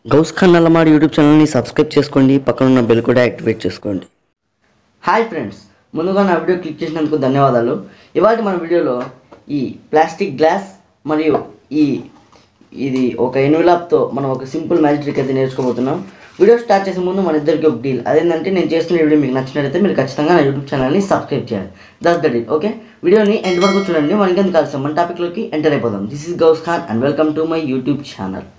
Ghouse Khan Nallamadi YouTube ఛానల్ని subscribe చేసుకోండి పక్కన ఉన్న బెల్ కూడా యాక్టివేట్ చేసుకోండి హాయ్ ఫ్రెండ్స్ ముందుగా నా వీడియో క్లిక్ చేసినందుకు ధన్యవాదాలు ఇవాళ మన వీడియోలో ఈ ప్లాస్టిక్ గ్లాస్ మరియు ఈ ఇది ఒక ఎన్విలాప్తో మనం ఒక సింపుల్ మ్యాజిక్ ట్రిక్ అయితే నేర్చుకోబోతున్నాం వీడియో స్టార్ట్ చేసే ముందు మన ఇద్దరికి ఒక డీల్ అదేంటంటే నేను చేస్తున్న వీడియో మీకు నచ్చినట్లయితే మీరు ఖచ్చితంగా నా యూట్యూబ్ ఛానల్ని సబ్స్క్రైబ్ చేయాలి దస్ ద డీల్ ఓకే వీడియోని ఎండ్ వరకు చూడండి మనకి ఎందుకు కలిసాం మన టాపిక్లోకి ఎంటర్ అయిపోదాం this is Ghouse Khan and welcome to my YouTube channel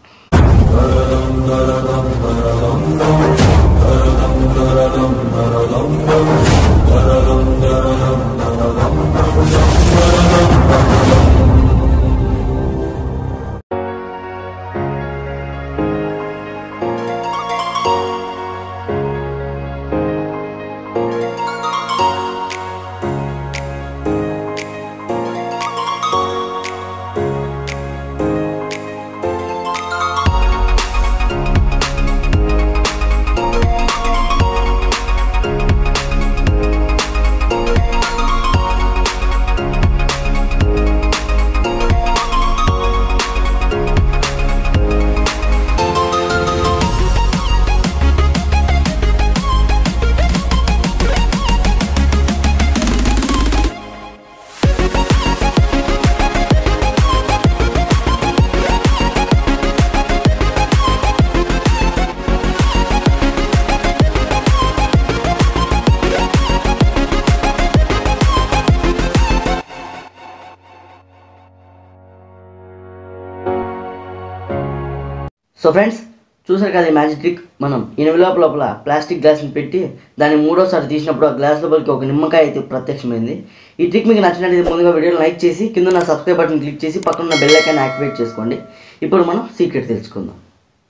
so friends చూసారు కదా ఈ మ్యాజిక్ ట్రిక్ మనం ఎనిమిలోప లోపల ప్లాస్టిక్ గ్లాస్ని పెట్టి దాన్ని మూడోసారి తీసినప్పుడు ఆ గ్లాస్ లోపలికి ఒక నిమ్మకాయ అయితే ప్రత్యక్షమైంది ఈ ట్రిక్ మీకు నచ్చినట్లయితే ముందుగా వీడియోని లైక్ చేసి కింద నా సబ్స్క్రైబ్ బటన్ క్లిక్ చేసి పక్కన ఉన్న బెల్ ఐకాన్ యాక్టివేట్ చేసుకోండి ఇప్పుడు మనం సీక్రెట్ తెలుసుకుందాం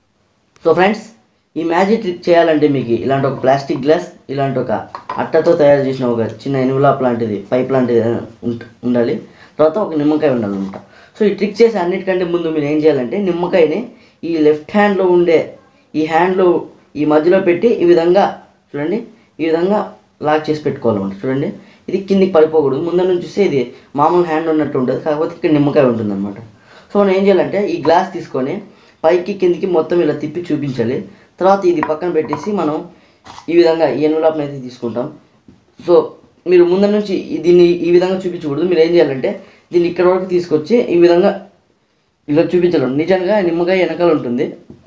సో ఫ్రెండ్స్ ఈ మ్యాజిక్ ట్రిక్ చేయాలంటే మీకు ఇలాంటి ఒక ప్లాస్టిక్ గ్లాస్ ఇలాంటి ఒక అట్టతో తయారు చేసిన ఒక చిన్న ఎనుగులాప్ లాంటిది పైప్ లాంటిది ఉంట- ఉండాలి తర్వాత ఒక నిమ్మకాయ ఉండాలన్నమాట సో ఈ ట్రిక్ చేసే అన్నిటికంటే ముందు మీరు ఏం చేయాలంటే నిమ్మకాయని ఈ లెఫ్ట్ హ్యాండ్లో ఉండే ఈ హ్యాండ్లో ఈ మధ్యలో పెట్టి ఈ విధంగా చూడండి ఈ విధంగా లాక్ చేసి పెట్టుకోవాలన్నమాట చూడండి ఇది కిందికి పడిపోకూడదు ముందర నుంచి చూస్తే ఇది మామూలు హ్యాండ్ ఉన్నట్టు ఉంటుంది కాకపోతే ఇక్కడ నిమ్మకాయ ఉంటుందన్నమాట సో మనం ఏం చేయాలంటే ఈ గ్లాస్ తీసుకొని పైకి కిందికి మొత్తం ఇలా తిప్పి చూపించాలి తర్వాత ఇది పక్కన పెట్టేసి మనం ఈ విధంగా ఈ ఎన్వలాప్ని అయితే తీసుకుంటాం సో మీరు ముందర నుంచి ఈ- దీన్ని ఈ విధంగా చూపించకూడదు మీరు ఏం చేయాలంటే దీన్ని ఇక్కడ వరకు తీసుకొచ్చి ఈ విధంగా ఇలా చూపించాలి నిజంగా నిమ్మకాయ వెనకాల ఉంటుంది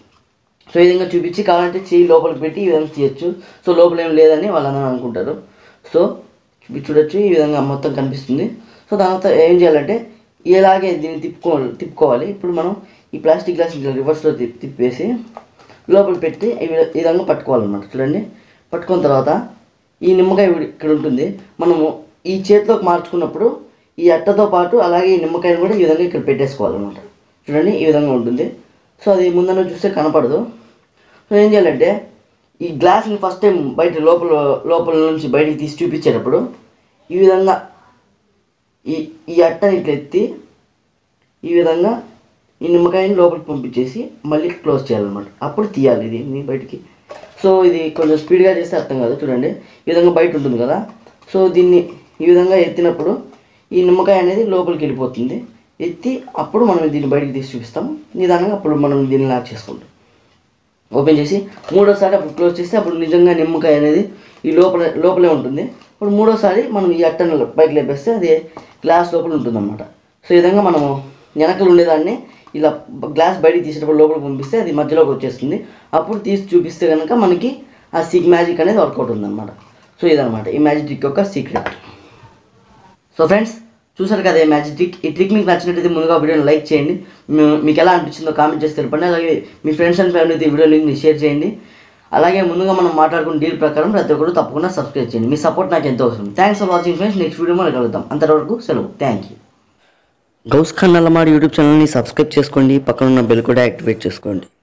సో ఈ విధంగా చూపించి కావాలంటే చెయ్యి లోపలికి పెట్టి ఈ విధంగా తీయచ్చు సో లోపల ఏం లేదని వాళ్ళందరూ అనుకుంటారు సో ఇవి చూడొచ్చు ఈ విధంగా మొత్తం కనిపిస్తుంది సో దాని తర్వాత ఏం చేయాలంటే ఇలాగే దీన్ని తిప్పుకోవాలి తిప్పుకోవాలి ఇప్పుడు మనం ఈ ప్లాస్టిక్ గ్లాస్ ఇట్లా రివర్స్లో తిప్పి తిప్పేసి లోపల పెట్టి ఈ విధ- ఈ విధంగా పట్టుకోవాలన్నమాట చూడండి పట్టుకున్న తర్వాత ఈ నిమ్మకాయ ఇవి ఇక్కడ ఉంటుంది మనము ఈ చేతిలోకి మార్చుకున్నప్పుడు ఈ అట్టతో పాటు అలాగే ఈ నిమ్మకాయను కూడా ఈ విధంగా ఇక్కడ పెట్టేసుకోవాలన్నమాట చూడండి ఈ విధంగా ఉంటుంది సో అది ముందర చూస్తే కనపడదు సో ఏం చేయాలంటే ఈ గ్లాస్ని ఫస్ట్ టైం బయట లోపల లోపల నుంచి బయటికి తీసి చూపించేటప్పుడు ఈ విధంగా ఈ ఈ అట్టని ఇట్లా ఎత్తి ఈ విధంగా ఈ నిమ్మకాయని లోపలికి పంపించేసి మళ్ళీ క్లోజ్ చేయాలన్నమాట అప్పుడు తీయాలి ఇది మీ బయటికి సో ఇది కొంచెం స్పీడ్గా చేస్తే అర్థం కాదు చూడండి ఈ విధంగా బయట ఉంటుంది కదా సో దీన్ని ఈ విధంగా ఎత్తినప్పుడు ఈ నిమ్మకాయ అనేది లోపలికి వెళ్ళిపోతుంది ఎత్తి అప్పుడు మనం దీన్ని బయటికి తీసి చూపిస్తాం నిదానంగా అప్పుడు మనం దీన్ని లాక్ చేసుకుంటాం ఓపెన్ చేసి మూడోసారి అప్పుడు క్లోజ్ చేస్తే అప్పుడు నిజంగా నిమ్మకాయ అనేది ఈ లోపల లోపలే ఉంటుంది ఇప్పుడు మూడోసారి మనం ఈ అట్టను పైకి లేపేస్తే అది గ్లాస్ లోపల ఉంటుందన్నమాట సో ఈ విధంగా మనము వెనకలు ఉండేదాన్ని ఇలా గ్లాస్ బయటికి తీసేటప్పుడు లోపలికి పంపిస్తే అది మధ్యలోకి వచ్చేస్తుంది అప్పుడు తీసి చూపిస్తే కనుక మనకి ఆ సిగ్ మ్యాజిక్ అనేది వర్కౌట్ ఉందన్నమాట సో ఇదనమాట ఈ మ్యాజిక్ ట్రిక్ యొక్క సీక్రెట్ సో ఫ్రెండ్స్ చూసారు కదా ఈ మ్యాజిక్ ట్రిక్ ఈ ట్రిక్ మీకు నచ్చినట్టయితే ముందుగా వీడియోని లైక్ చేయండి మీ- మీకు ఎలా అనిపించిందో కామెంట్ చేసి తెలపండి అలాగే మీ ఫ్రెండ్స్ అండ్ ఫ్యామిలీతో ఈ వీడియో లింక్ని షేర్ చేయండి అలాగే ముందుగా మనం మాట్లాడుకున్న డీల్ ప్రకారం ప్రతి ఒక్కరు తప్పకుండా సబ్స్క్రైబ్ చేయండి మీ సపోర్ట్ నాకు ఎంతో అవసరం thanks for watching friends next video మనం కలుగుతాం అంతవరకు సెలవు thank you Ghouse Khan Nallamadi YouTube ఛానల్ని సబ్స్క్రైబ్ చేసుకోండి పక్కన ఉన్న బెల్ కూడా యాక్టివేట్ చేసుకోండి